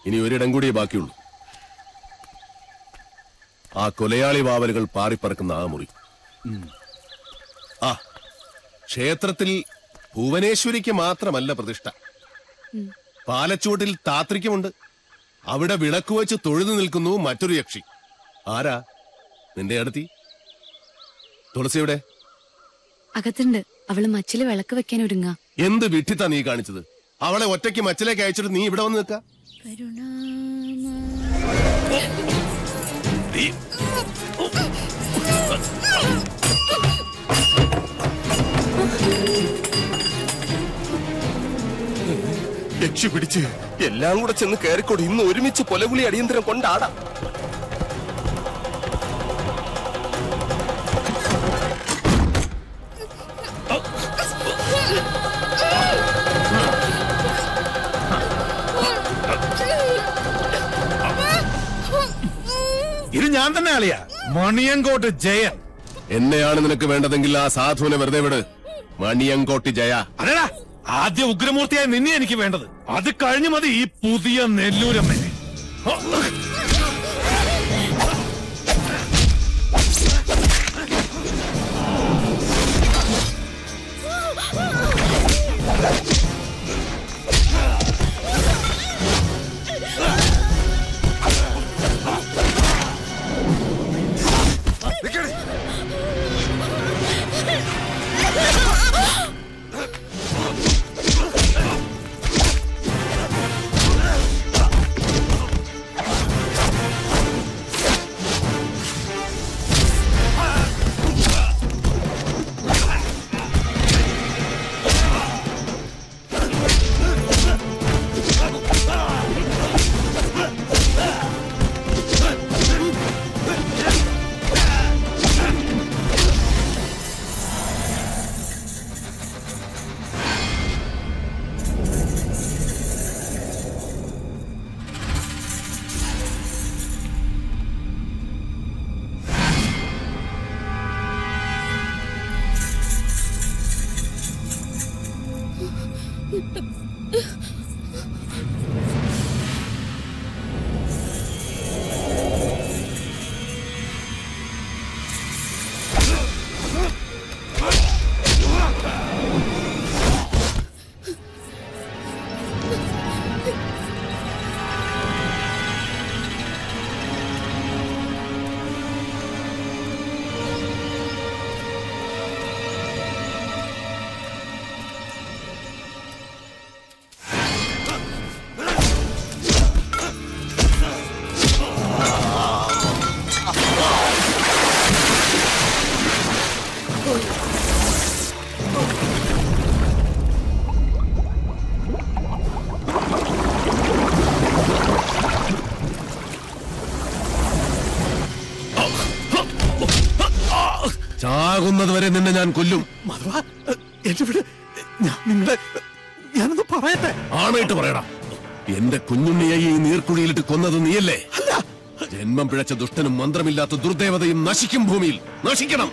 ഇനി ഒരിടം കൂടിയേ ബാക്കിയുള്ളൂ ആ കൊലയാളി വാവലുകൾ പാറിപ്പറക്കുന്ന ആ മുറി ആ ക്ഷേത്രത്തിൽ ഭുവനേശ്വരിക്ക് മാത്രമല്ല പ്രതിഷ്ഠ പാലച്ചൂട്ടിൽ താത്രിക്കുമുണ്ട് അവിടെ വിളക്ക് വെച്ച് തൊഴുതു നിൽക്കുന്നു മറ്റൊരു യക്ഷി ആരാ നിന്റെ അടുത്തി തുളസിയുടെ അകത്തുണ്ട് അവള് മച്ചില് വിളക്ക് വെക്കാൻ ഒരുങ്ങാ എന്ത് വിട്ടിത്താ നീ കാണിച്ചത് അവളെ ഒറ്റയ്ക്ക് മച്ചിലേക്ക് അയച്ചിട്ട് നീ ഇവിടെ വന്ന് നിൽക്ക യക്ഷി പിടിച്ച് എല്ലാം കൂടെ ചെന്ന് കയറിക്കൂടി ഇന്ന് ഒരുമിച്ച് കൊലകുളി അടിയന്തരം കൊണ്ടാടാം ഇത് ഞാൻ തന്നെ അളിയാ മണിയങ്കോട്ട് ജയൻ എന്നെയാണ് നിനക്ക് വേണ്ടതെങ്കിൽ ആ സാധുവിനെ വെറുതെ വിട് മണിയങ്കോട്ടി ജയ അല്ലടാ ആദ്യ ഉഗ്രമൂർത്തിയായ നിന്നെ എനിക്ക് വേണ്ടത് അത് കഴിഞ്ഞു മതി ഈ പുതിയ നെല്ലൂരമ്മനെ ചാകുന്നത് വരെ നിന്നെ ഞാൻ കൊല്ലും മധുവ എന്റെ വീട് ഞാൻ നിങ്ങളെ ഞാനൊന്ന് പറയട്ടെ ആണായിട്ട് പറയടാ എന്റെ കുഞ്ഞുണ്ണിയെ ഈ നീർക്കുഴിയിലിട്ട് കൊന്നത് നീയല്ലേ ജന്മം പിഴച്ച ദുഷ്ടനും മന്ത്രമില്ലാത്ത ദുർദേവതയും നശിക്കും ഭൂമിയിൽ നശിക്കണം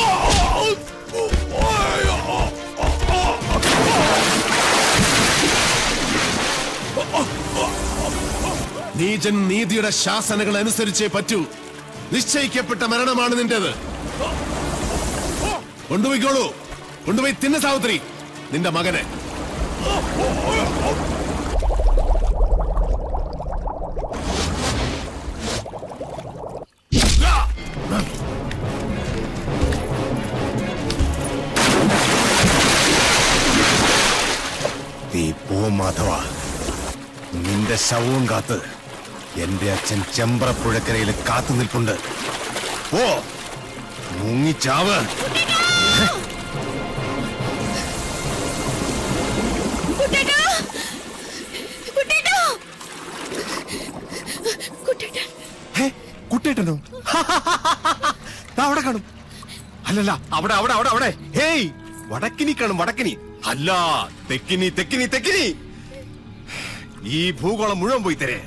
നീചൻ നീതിയുടെ ശാസനകൾ അനുസരിച്ചേ പറ്റൂ നിശ്ചയിക്കപ്പെട്ട മരണമാണ് നിന്റേത് കൊണ്ടുപോയിക്കോളൂ കൊണ്ടുപോയി തിന്ന സാവിത്രി നിന്റെ മകനെ നീ പോ മാധവ നിന്റെ ശവവും കാത്ത് എന്റെ അച്ഛൻ ചെമ്പ്രപ്പുഴക്കരയിൽ കാത്തു നിൽപ്പുണ്ട് പോ മുങ്ങിച്ചാവ് കുട്ടേട്ടാ കുട്ടേട്ടാ കുട്ടേട്ടാ കുട്ടേട്ടനോ ദാ അവിടെ കാണും അല്ലല്ല അവിടെ അവിടെ അവിടെ അവിടെ ഹേയ് വടക്കിനി കാണും വടക്കിനി അല്ല തെക്കിനി തെക്കിനി തെക്കിനി ഈ ഭൂഗോളം മുഴുവൻ പോയി തരേ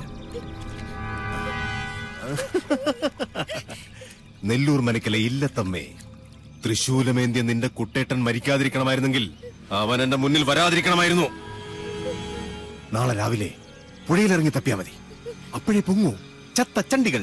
നെല്ലൂർ മനക്കലെ ഇല്ലത്തമ്മേ തൃശൂലമേന്തിയ നിന്റെ കുട്ടേട്ടൻ മരിക്കാതിരിക്കണമായിരുന്നെങ്കിൽ അവൻ എന്റെ മുന്നിൽ വരാതിരിക്കണമായിരുന്നു നാളെ രാവിലെ പുഴയിലിറങ്ങി തപ്പിയാ മതി അപ്പോഴേ പൊങ്ങൂ ചത്ത ചണ്ടികൾ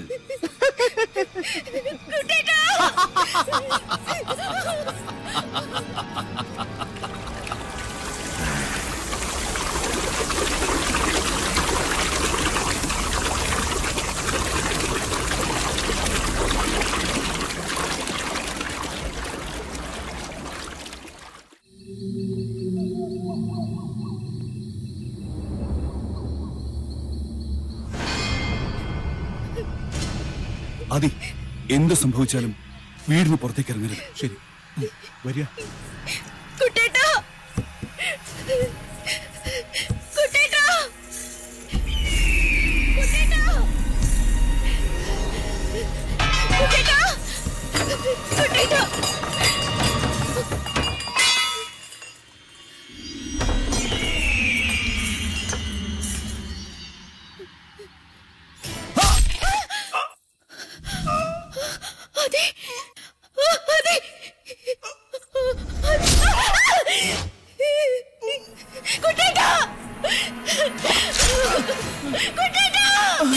അതി എന്ത് സംഭവിച്ചാലും വീടിന് പുറത്തേക്ക് ഇറങ്ങരുത് ശരി ഉം, വരിക കുട്ടേട്ടാ കുട്ടേട്ടാ കുട്ടേട്ടാ കുട്ടേട്ടാ കുട്ടേട്ടാ അതെ അതെ കുട്ടേട്ടാ കുട്ടേട്ടാ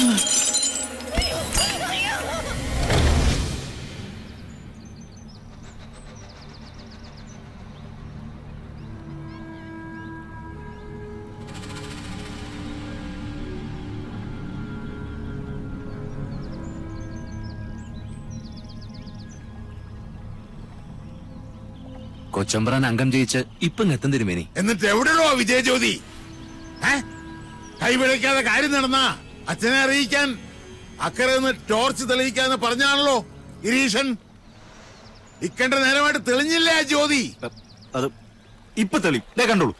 കൊച്ചമ്പ്രാൻ അംഗം ജയിച്ച് ഇപ്പം എത്തും തിരുമേനി എന്നിട്ട് എവിടെയോ വിജയജ്യോതി ഏ? കൈപിഴയ്ക്കാതെ കാര്യം നടന്ന അച്ഛനെ അറിയിക്കാൻ അക്കരെ നിന്ന് ടോർച്ച് തെളിയിക്കാന്ന് പറഞ്ഞാണല്ലോ ഗിരീഷൻ ഇക്കണ്ട നേരമായിട്ട് തെളിഞ്ഞില്ലേ ആ ജ്യോതി അത് ഇപ്പൊ തെളി ദേ കണ്ടോളൂ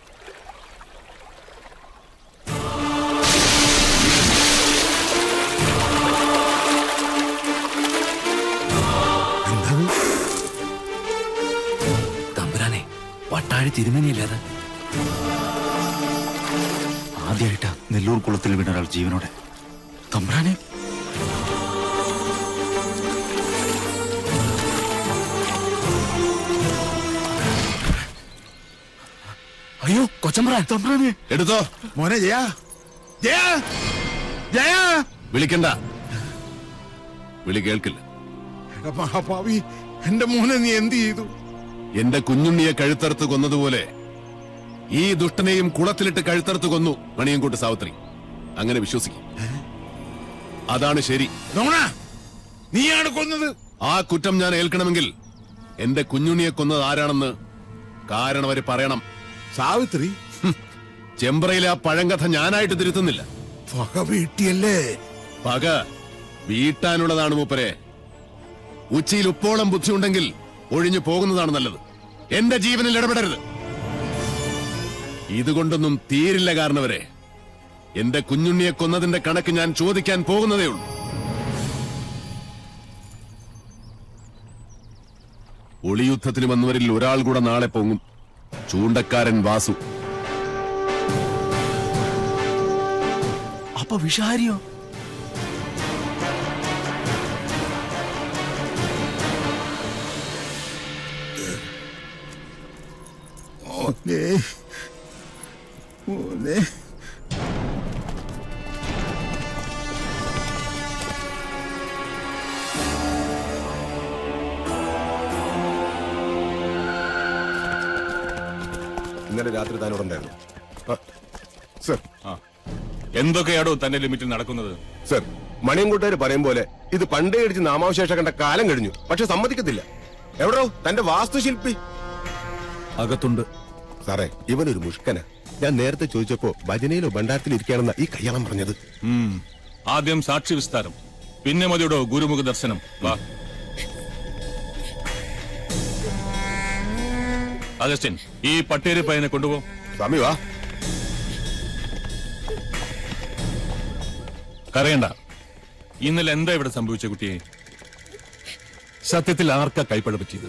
തമ്പുരാനെ വട്ടാഴി തിരുമേനിയല്ലാതെ ആദ്യമായിട്ടാ നെല്ലൂർ കുളത്തിൽ വീണ ഒരാൾ ജീവനോടെ തമ്പ്രാനെ അയ്യോ കൊച്ചമ്പ്രാൻ തമ്പ്രാനെ എടുത്തോ മോനെ ജയ ജയ ജയ വിളിക്കണ്ട വിളി കേൾക്കില്ല എടാ മഹാഭാവി എന്റെ മോനെ നീ എന്ത് ചെയ്തു എന്റെ കുഞ്ഞുണ്ണിയെ കഴുത്തറുത്ത് കൊന്നതുപോലെ ഈ ദുഷ്ടനെയും കുളത്തിലിട്ട് കഴുത്തറുത്ത് കൊന്നു മണിയൻകൂട്ട് സാവിത്രി അങ്ങനെ വിശ്വസിക്കും അതാണ് ശരി നോണ നീയാണ് കൊന്നത് ആ കുറ്റം ഞാൻ ഏൽക്കണമെങ്കിൽ എന്റെ കുഞ്ഞുണ്ണിയെ കൊന്നത് ആരാണെന്ന് കാരണം അവര് പറയണം സാവിത്രി ചെമ്പ്രയിലെ ആ പഴങ്കഥ ഞാനായിട്ട് തിരുത്തുന്നില്ല പക വീട്ടിയല്ലേ പക വീട്ടാനുള്ളതാണ് മൂപ്പരെ ഉച്ചയിൽ ഉപ്പോളം ബുദ്ധിയുണ്ടെങ്കിൽ ഒഴിഞ്ഞു പോകുന്നതാണ് നല്ലത് എന്റെ ജീവനിൽ ഇടപെടരുത് ഇതുകൊണ്ടൊന്നും തീരില്ല കാരണവരെ എന്റെ കുഞ്ഞുണ്ണിയെ കൊന്നതിന്റെ കണക്ക് ഞാൻ ചോദിക്കാൻ പോകുന്നതേ ഉള്ളൂ ഒളിയുദ്ധത്തിന് വന്നവരിൽ ഒരാൾ കൂടെ നാളെ പൊങ്ങും ചൂണ്ടക്കാരൻ വാസു അപ്പൊ വിഷാരിയോ മോനെ മോനെ ഇന്നലെ രാത്രി താനോടുണ്ടായിരുന്നു സർ എന്തൊക്കെയാടോ തന്റെ ലിമിറ്റിൽ നടക്കുന്നത് സർ മണിയൻകൂട്ടുകാർ പറയും പോലെ ഇത് പണ്ടേ അടിച്ച് നാമാവശേഷം കണ്ട കാലം കഴിഞ്ഞു പക്ഷെ സമ്മതിക്കത്തില്ല എവിടോ തന്റെ വാസ്തുശില്പി അകത്തുണ്ട് സാറേ ഇവനൊരു മുഷ്കന ഞാൻ നേരത്തെ ചോദിച്ചപ്പോ ഭജനയിലോ ഭണ്ഡാരത്തിലോ ഇരിക്കുകയാണെന്ന ഈ കയ്യാളം പറഞ്ഞത് ഉം. ആദ്യം സാക്ഷി വിസ്താരം പിന്നെ മതിയുടെ ഗുരുമുഖ ദർശനം വാ അഗസ്റ്റിൻ ഈ പട്ടേരി പയ്യനെ കൊണ്ടുപോ സ്വാമി വാ കരയണ്ട ഇന്നലെ എന്താ ഇവിടെ സംഭവിച്ച കുട്ടിയെ സത്യത്തിൽ ആർക്കാ കൈപ്പട പറ്റിയത്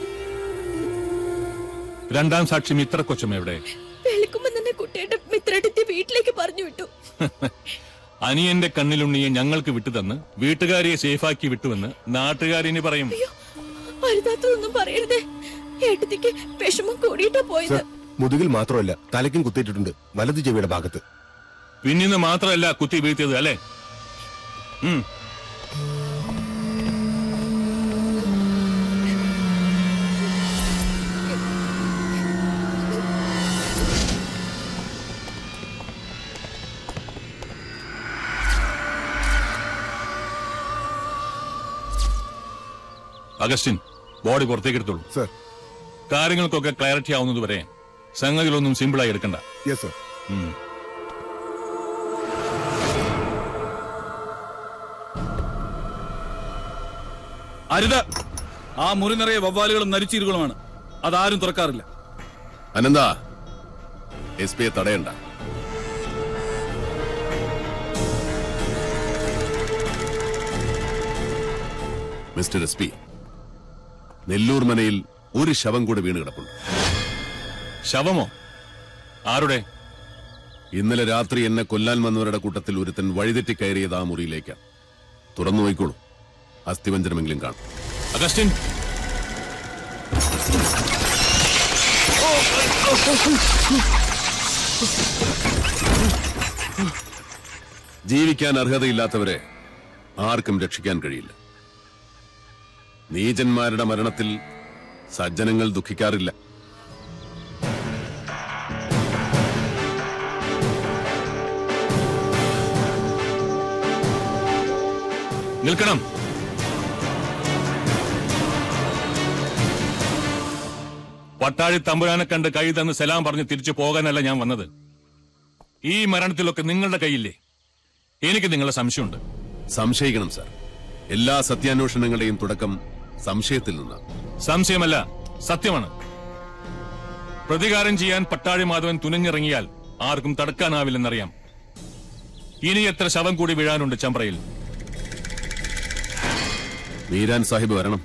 രണ്ടാം സാക്ഷി മിത്ര കൊച്ചമ്മ എവിടെ വെളുക്കുമ്പോ തന്നെ കുട്ടിയുടെ മിത്രടുത്തി വീട്ടിലേക്ക് പറഞ്ഞു വിട്ടു അനിയന്റെ കണ്ണിലുണ്ണിയെ ഞങ്ങൾക്ക് വിട്ടുതന്ന് വീട്ടുകാരിയെ സേഫാക്കി വിട്ടുവെന്ന് നാട്ടുകാരിനി പറയും അയ്യോ അരുതാത്തതൊന്നും പറയരുതേ ഏട്ടത്തിക്ക് വിഷമം കൂടിയിട്ടാ പോയത് സർ മുതുകിൽ മാത്രമല്ല തലയ്ക്കും കുത്തിയിട്ടിട്ടുണ്ട് വലതു ചെവിയുടെ ഭാഗത്ത് പിന്നിന്ന് മാത്രമല്ല കുത്തി വീഴ്ത്തിയത് അല്ലേ ഉം. അഗസ്റ്റിൻ ബോഡി പുറത്തേക്ക് എടുത്തോളൂ സർ കാര്യങ്ങൾക്കൊക്കെ ക്ലാരിറ്റി ആവുന്നത് വരെ സംഗതികളൊന്നും സിമ്പിളായി എടുക്കണ്ട യെസ് സർ ഉം. അരുത് ആ മുറി നിറയെ വവ്വാലുകളും നരിച്ചീരുകളുമാണ് അതാരും തുറക്കാറില്ല അനന്ത എസ് പിയെ തടയണ്ട മിസ്റ്റർ എസ് പി നെല്ലൂർ മനയിൽ ഒരു ശവം കൂടെ വീണ് കിടപ്പുണ്ട് ശവമോ ആരുടെ ഇന്നലെ രാത്രി എന്നെ കൊല്ലാൻ വന്നവരുടെ കൂട്ടത്തിൽ ഒരുത്തൻ വഴിതെറ്റി കയറിയത് ആ മുറിയിലേക്കാണ് തുറന്നു നോയിക്കോളൂ അസ്ഥിവഞ്ചനമെങ്കിലും കാണും അഗസ്റ്റിൻ ജീവിക്കാൻ അർഹതയില്ലാത്തവരെ ആർക്കും രക്ഷിക്കാൻ കഴിയില്ല നീചന്മാരുടെ മരണത്തിൽ സജ്ജനങ്ങൾ ദുഃഖിക്കാറില്ല നിൽക്കണം പട്ടാഴി തമ്പുരാനെ കണ്ട് കൈ തന്ന് സലാം പറഞ്ഞ് തിരിച്ചു പോകാനല്ല ഞാൻ വന്നത് ഈ മരണത്തിലൊക്കെ നിങ്ങളുടെ കയ്യില്ലേ എനിക്ക് നിങ്ങളെ സംശയമുണ്ട് സംശയിക്കണം സാർ എല്ലാ സത്യാന്വേഷണങ്ങളുടെയും തുടക്കം സംശയത്തിൽ നിന്നാണ് സംശയമല്ല സത്യമാണ് പ്രതികാരം ചെയ്യാൻ പട്ടാഴി മാധവൻ തുനിഞ്ഞിറങ്ങിയാൽ ആർക്കും തടുക്കാനാവില്ലെന്നറിയാം ഇനി എത്ര ശവം കൂടി വീഴാനുണ്ട് ചമ്പ്രയിൽ മീരാൻ സാഹിബ് വരണം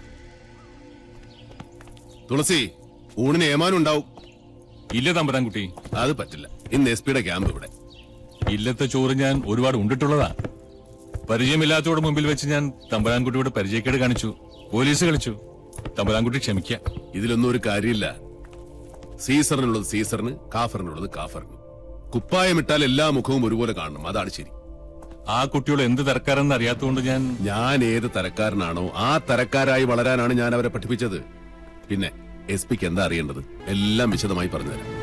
തുളസി ഊണിന് ഏമാനുണ്ടാവും ഇല്ല തമ്പുരാൻകുട്ടി അത് പറ്റില്ല ഇന്ന് എസ് പിയുടെ ക്യാമ്പ് ഇവിടെ ഇല്ലത്തെ ചോറ് ഞാൻ ഒരുപാട് ഉണ്ടിട്ടുള്ളതാ പരിചയമില്ലാത്തവരുടെ മുമ്പിൽ വെച്ച് ഞാൻ തമ്പുരാൻകുട്ടിയോട് പരിചയക്കേട് കാണിച്ചു പോലീസ് കളിച്ചു തമ്പുരാൻകുട്ടി ക്ഷമിക്ക ഇതിലൊന്നും ഒരു കാര്യമില്ല സീസറിനുള്ളത് സീസറിന് കാഫറിനുള്ളത് കാഫറിന് കുപ്പായമിട്ടാൽ എല്ലാ മുഖവും ഒരുപോലെ കാണണം അതാണ് ശരി ആ കുട്ടിയോട് എന്ത് തരക്കാരെന്ന് അറിയാത്തതുകൊണ്ട് ഞാൻ ഞാൻ ഏത് തരക്കാരനാണോ ആ തരക്കാരായി വളരാനാണ് ഞാൻ അവരെ പഠിപ്പിച്ചത് പിന്നെ എസ് പിക്ക് എന്താ അറിയേണ്ടത് എല്ലാം വിശദമായി പറഞ്ഞുതരാം